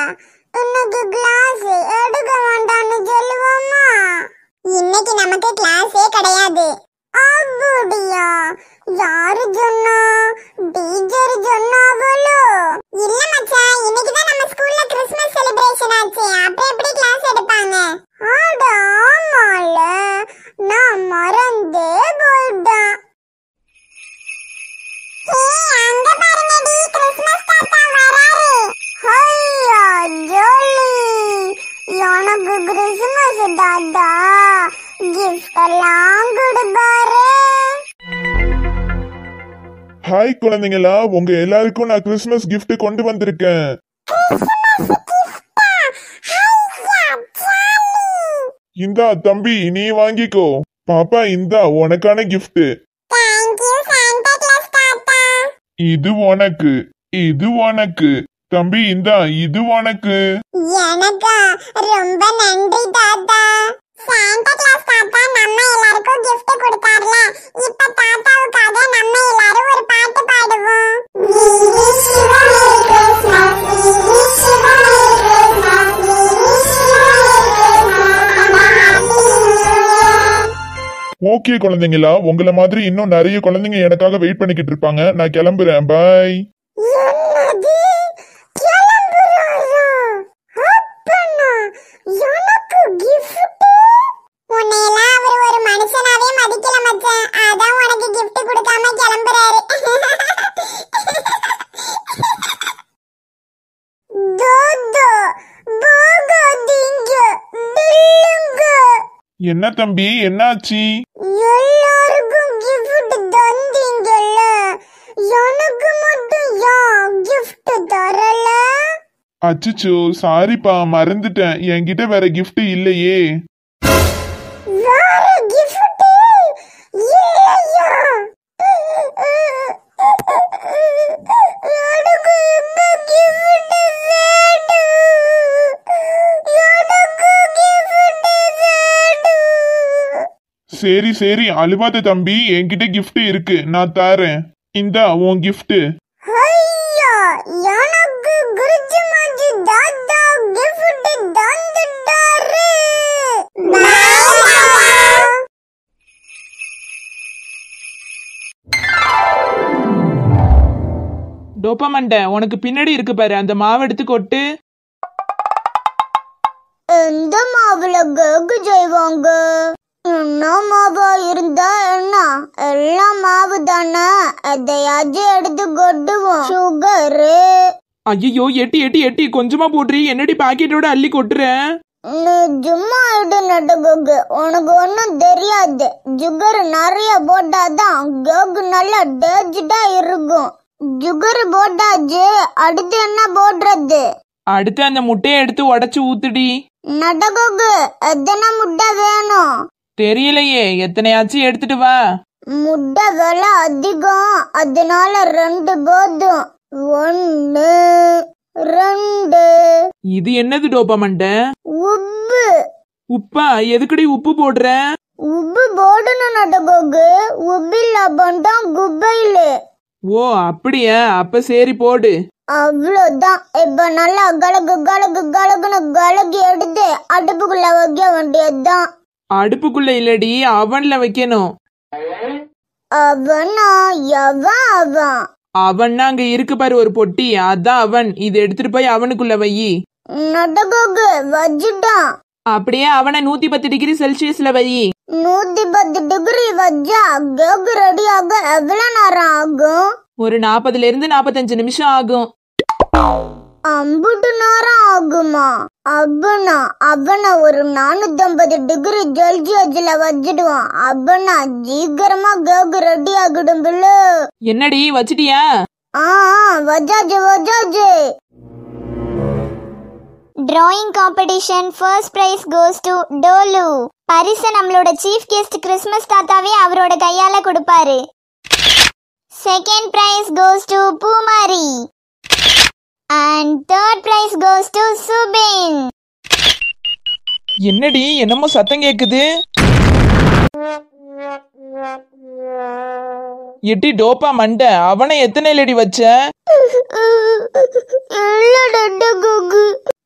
இன்னைக்கு கிளாஸ் எடுக்க வேண்டாம்னு சொல்லுவோமா இன்னைக்கு நமக்கு கிளாஸே கிடையாது அப்படியா யாரு சொன்னா டீச்சர் சொன்னாவளோ இல்ல மச்சான் இன்னைக்கு தான் நம்ம ஸ்கூல்ல கிறிஸ்மஸ் செலிப்ரேஷன் ஆச்சு அப்புறம் எப்படி கிளாஸ் எடுப்பாங்க அட ஆமால நான் மறந்தே போயிட்டேன் ஏய், அங்க பாருங்கடி, கிறிஸ்மஸ் தாத்தா வராரு. ஹையா, ஜாலி. எனக்கு கிறிஸ்மஸ் தாத்தா gift எல்லாம் கொடுப்பாரு ஹாய் குழந்தைங்களா உங்க எல்லாருக்கும் நான் கிறிஸ்மஸ் gift கொண்டு வந்திருக்கேன் இந்தா தம்பி நீ வாங்கிக்கோ பாப்பா இந்தா உனக்கான gift தேங்க்யூ சாண்டா கிளாஸ் தாத்தா இது உனக்கு இது உனக்கு தம்பி இந்தா இது உனக்கு எனக்கா ரொம்ப நன்றி தாத்தா சாண்டா கிளாஸ் தாத்தா நம்ம எல்லாருக்கும் gift கொடுத்தாருல இப்ப தாத்தாவுக்காக நம்ம எல்லாரும் ஒரு பாட்டு பாடுவோம் ஓகே குழந்தைங்களா உங்கள மாதிரி இன்னும் நிறைய குழந்தைங்க எனக்காக வெயிட் பண்ணிக்கிட்டு இருப்பாங்க நான் கிளம்புறேன் பாய் என்னது கிளம்புறாரா அப்பனா எனக்கு gift உன்னையெல்லாம் அவர் ஒரு மனுஷனாவே மதிக்கல மச்சான் அதான் உனக்கு gift கொடுக்காம கிளம்புறாரு தோதோ போகாதீங்க நில்லுங்க என்ன தம்பி என்னாச்சு எல்லாருக்கும் gift தந்தீங்கல்ல எனக்கு மட்டும் ஏன் gift தரல அச்சுச்சோ சாரிப்பா மறந்துட்டேன் என்கிட்ட வேற gift இல்லையே வேற gift இல்லையா எனக்கு இந்த gift வேணும் எனக்கு gift வேணும் சரி சரி அழுவாத தம்பி என்கிட்ட gift இருக்கு நான் தாரேன் இந்தா உன் gift ஐயா எனக்கு குருஜி மாஜி தாத்தா gift தந்துட்டாரு டோப்பமண்டை உனக்கு பின்னாடி இருக்கு பாரு அந்த மாவு எடுத்து கொட்டு எந்த மாவுல கேக்கு செய்வாங்க என்ன மாவா இருந்தா என்ன எல்லாம் மாவு தானே எதையாச்சும் எடுத்து கொட்டுவோம் சுகரு ஐயோ எட்டி எட்டி எட்டி கொஞ்சமா போடுறீ என்னடி பாக்கெட்டோட அள்ளி கொட்டுறேன் நிஜமா இடு நடுகுக்கு உனக்கு ஒன்றும் தெரியாது சுகர் நிறைய போட்டாதான் கேக்கு நல்லா டேஜ்டா இருக்கும் சுகர் போட்டாச்சு அடுத்து என்ன போடுறது அடுத்து அந்த முட்டையை எடுத்து உடைச்சு ஊத்துடி நடகுக்கு எத்தனை முட்டை வேணும் தெரியலையே எத்தனையாச்சும் எடுத்துட்டு வா முட்டை விலை அதிகம் அதனால ரெண்டு போதும் ஒன்னு ரெண்டு இது என்னது டோப்பமண்டை உப்பு உப்பா எதுக்குடி உப்பு போடுற உப்பு போடணும் நடகோகு உப்பில் தான் குப்பையில ஓ அப்படியா அப்ப சரி போடு அவ்வளோதான் இப்ப நல்லா கலகு கலகு கலகுன்னு கலகி எடுத்து அடுப்புக்குள்ள வைக்க வேண்டியதுதான் அடுப்புக்குள்ள இல்லடி அவன்ல வைக்கணும் அவனா எவன் அவன் அவன்னா அங்க இருக்கு பாரு ஒரு பொட்டி அதான் அவன் இது எடுத்துட்டு போய் அவனுக்குள்ள வை நடகோகு வச்சுட்டான் அப்படியே அவனை நூத்தி பத்து டிகிரி செல்சியஸ்ல வை நூத்தி பத்து டிகிரி வச்சா கேக் ரெடி ஆக எவ்வளவு நேரம் ஆகும் ஒரு நாற்பதுல இருந்து நாற்பத்தஞ்சு நிமிஷம் ஆகும் அம்புட்டு நேரம் ஆகுமா அப்பனா அவனை ஒரு நானூத்தி ஐம்பது டிகிரி செல்சியஸ்ல வச்சிடுவான் அப்பனா சீக்கிரமா கேக் ரெடி ஆகிடும் பிள்ளை என்னடி வச்சிட்டியா ஆ ஆ, வச்சாச்சு வச்சாச்சு drawing competition first prize goes to Dolu பரிசு நம்மளோட சீஃப் கெஸ்ட் கிறிஸ்மஸ் தாத்தாவே அவரோட கையால கொடுப்பாரு second prize goes to Poomari and third prize goes to Subin என்னடி என்னமோ சத்தம் கேக்குது எட்டி டோப்பா மண்டை அவனை எத்தனை லடி வச்ச இல்ல குகு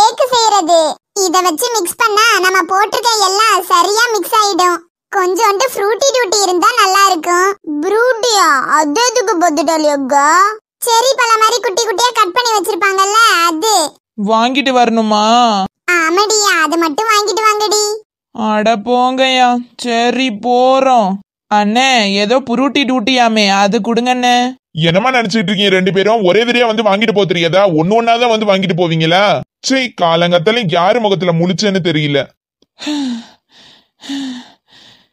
கேக் செய்யறது இத வச்சு மிக்ஸ் பண்ணா நம்ம போட்டிருக்க எல்லாம் சரியா மிக்ஸ் ஆயிடும் கொஞ்சோண்டு ஃப்ரூட்டி டூட்டி இருந்தா நல்லா இருக்கும் ப்ரூட்டியா அது எதுக்கு பத்துட்டாலியோக்கா செரி பழம் மாதிரி குட்டி குட்டியா கட் பண்ணி வச்சிருப்பாங்கல்ல அது வாங்கிட்டு வரணுமா ஆமாடியா அது மட்டும் வாங்கிட்டு வாங்கடி அட போங்கய்யா சரி போறோம் அண்ணே ஏதோ புருட்டி டூட்டியாமே அது கொடுங்கண்ணே என்னமா நினைச்சிட்டு இருக்கீங்க ரெண்டு பேரும் ஒரே தடியா வந்து வாங்கிட்டு போக தெரியாதா ஒன்னு ஒன்னாதான் வந்து வாங்கிட்டு போவீங்களா சரி காலங்கத்தால யாரு முகத்துல முழிச்சேன்னு தெரியல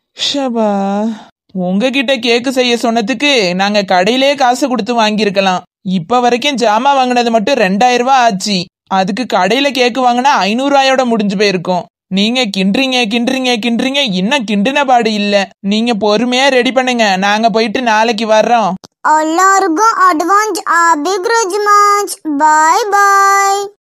ஷபா உங்ககிட்ட கேக்கு செய்ய சொன்னதுக்கு நாங்க கடையிலே காசு கொடுத்து வாங்கியிருக்கலாம் இப்ப வரைக்கும் ஜாமா வாங்கினது மட்டும் ரெண்டாயிரம் ரூபாய் ஆச்சு அதுக்கு கடையில கேக்கு வாங்கினா ஐநூறுவாயோட முடிஞ்சு போயிருக்கும் நீங்க கிண்டுறீங்க கிண்டுறீங்க கிண்டுறீங்க இன்னும் கிண்டுன பாடு இல்ல நீங்க பொறுமையா ரெடி பண்ணுங்க நாங்க போயிட்டு நாளைக்கு வர்றோம் எல்லாருக்கும் அட்வான்ஸ் ஹாப்பி கிறிஸ்மஸ் பாய் பாய்